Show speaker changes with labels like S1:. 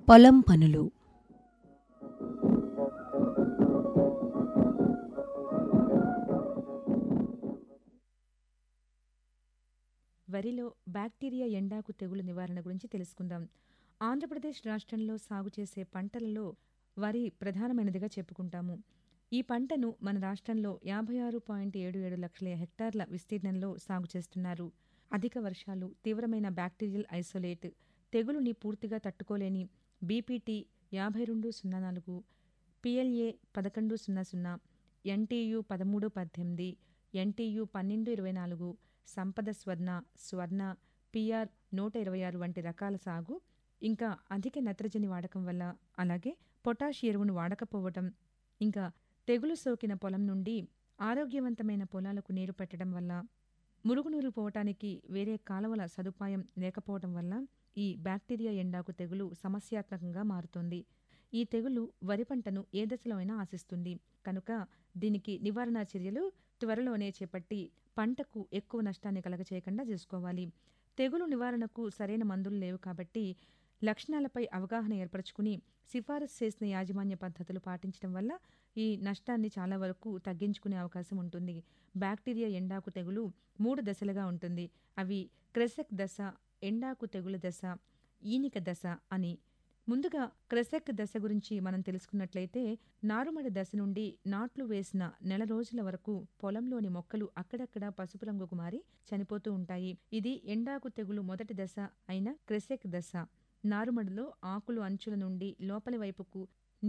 S1: పొలం పనులు
S2: వరిలో బ్యాక్టీరియా ఎండాకు తెగులు నివారణ గురించి తెలుసుకుందాం ఆంధ్రప్రదేశ్ రాష్ట్రంలో సాగు చేసే పంటలలో వరి ప్రధానమైనదిగా చెప్పుకుంటాము ఈ పంటను మన రాష్ట్రంలో యాభై ఆరు పాయింట్ ఏడు ఏడు లక్షల హెక్టార్ల విస్తీర్ణంలో సాగు చేస్తున్నారు అధిక వర్షాలు తీవ్రమైన బ్యాక్టీరియల్ ఐసోలేట్ తెగులుని పూర్తిగా తట్టుకోలేని బీపీటీ యాభై రెండు సున్నా నాలుగు పిఎల్ఏ పదకొండు సున్నా సున్నా ఎన్టీయు పదమూడు పద్దెనిమిది ఎన్టీయు పన్నెండు ఇరవై నాలుగు సంపద స్వర్ణ స్వర్ణ పిఆర్ నూట ఇరవై ఆరు వంటి రకాల సాగు ఇంకా అధిక నత్రజని వాడకం వల్ల అలాగే పొటాష్ ఎరువును వాడకపోవటం ఇంకా తెగులు సోకిన పొలం నుండి ఆరోగ్యవంతమైన పొలాలకు నీరు పెట్టడం వల్ల మురుగునూరు పోవటానికి వేరే కాలువల సదుపాయం లేకపోవడం వల్ల ఈ బ్యాక్టీరియా ఎండాకు తెగులు సమస్యాత్మకంగా మారుతుంది ఈ తెగులు వరి పంటను ఏ దశలో అయినా ఆశిస్తుంది కనుక దీనికి నివారణ చర్యలు త్వరలోనే చేపట్టి పంటకు ఎక్కువ నష్టాన్ని కలగచేయకుండా చూసుకోవాలి తెగులు నివారణకు సరైన మందులు లేవు కాబట్టి లక్షణాలపై అవగాహన ఏర్పరచుకుని సిఫారసు చేసిన యాజమాన్య పద్ధతులు పాటించడం వల్ల ఈ నష్టాన్ని చాలా వరకు తగ్గించుకునే అవకాశం ఉంటుంది బ్యాక్టీరియా ఎండాకు తెగులు మూడు దశలుగా ఉంటుంది అవి క్రెసెక్ దశ ఎండాకు తెగులు దశ ఈనిక దశ అని ముందుగా క్రెసెక్ దశ గురించి మనం తెలుసుకున్నట్లయితే నారుమడి దశ నుండి నాట్లు వేసిన నెల రోజుల వరకు పొలంలోని మొక్కలు అక్కడక్కడ పసుపు రంగుకు మారి చనిపోతూ ఉంటాయి ఇది ఎండాకు తెగులు మొదటి దశ అయిన క్రెసెక్ దశ నారుమడిలో ఆకులు అంచుల నుండి లోపలి వైపుకు